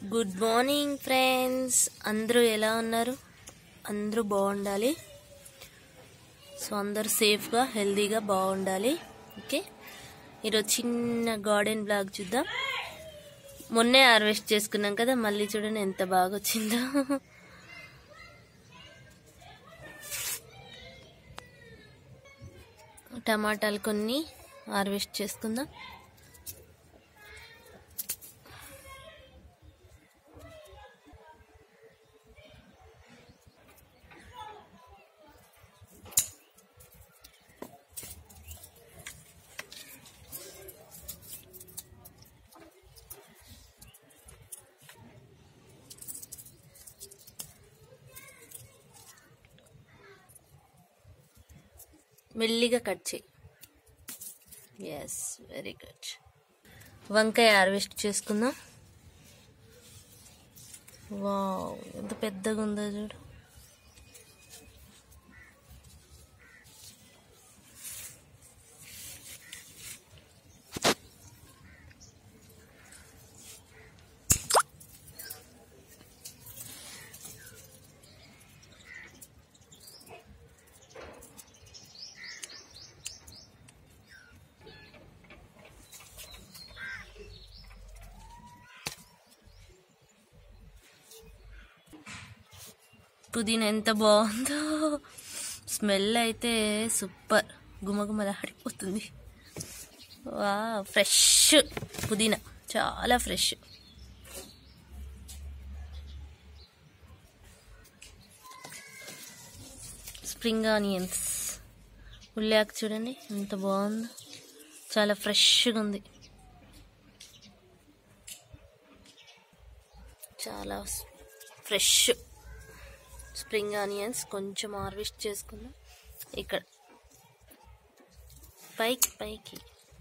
good morning friends అందరూ ఎలా ఉన్నారు అందరూ బాగుండాలి సో అందరూ సేఫ్గా హెల్తీగా బాగుండాలి ఓకే ఈరోజు చిన్న గార్డెన్ బ్లాగ్ చూద్దాం మొన్నే హార్వెస్ట్ చేసుకున్నాం కదా మళ్ళీ చూడండి ఎంత బాగా వచ్చిందో టమాటాలు కొన్ని హార్వెస్ట్ చేసుకుందాం మెల్లిగా కట్ చేయి ఎస్ వెరీ గుడ్ వంకాయ హార్వెస్ట్ చేసుకుందాం వావ్ ఎంత పెద్దగా ఉందో చూడు పుదీనా ఎంత బాగుందో స్మెల్ అయితే సూపర్ గుమగుమలాడిపోతుంది వా ఫ్రెష్ పుదీనా చాలా ఫ్రెష్ స్ప్రింగ్ ఆనియన్స్ ఉల్లాక చూడండి ఎంత బాగుందో చాలా ఫ్రెష్గా ఉంది చాలా ఫ్రెష్ స్ప్రింగ్ ఆనియన్స్ కొంచెం హార్వెస్ట్ చేసుకుందాం ఇక్కడ పైకి పైకి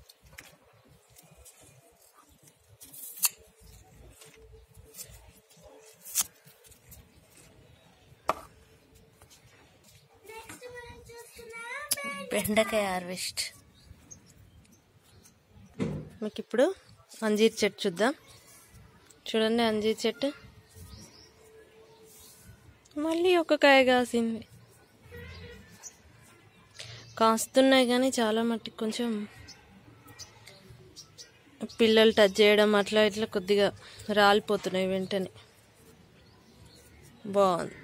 బెండకాయ హార్వెస్ట్ మీకు ఇప్పుడు అంజీర్ చెట్టు చూద్దాం చూడండి అంజీర్ చెట్టు మళ్ళీ ఒక కాయ కాసింది కాస్తున్నాయి కానీ చాలా మట్టుకు కొంచెం పిల్లలు టచ్ చేయడం అట్లా ఇట్లా కొద్దిగా రాలిపోతున్నాయి వెంటనే బాగుంది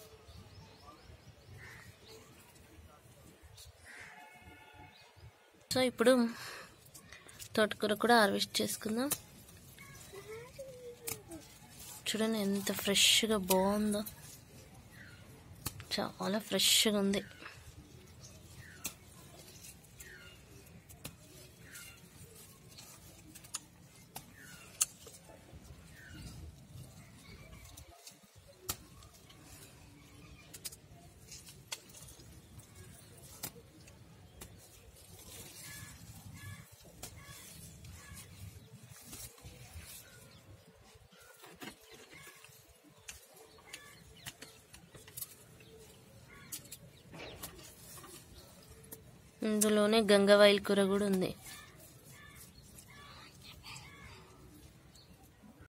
సో ఇప్పుడు తోటకూర కూడా హార్వెస్ట్ చేసుకుందాం చూడండి ఎంత ఫ్రెష్గా బాగుందో చాలా ఫ్రెష్గా ఉంది ఇందులోనే గంగవాయిల్ కూర కూడా ఉంది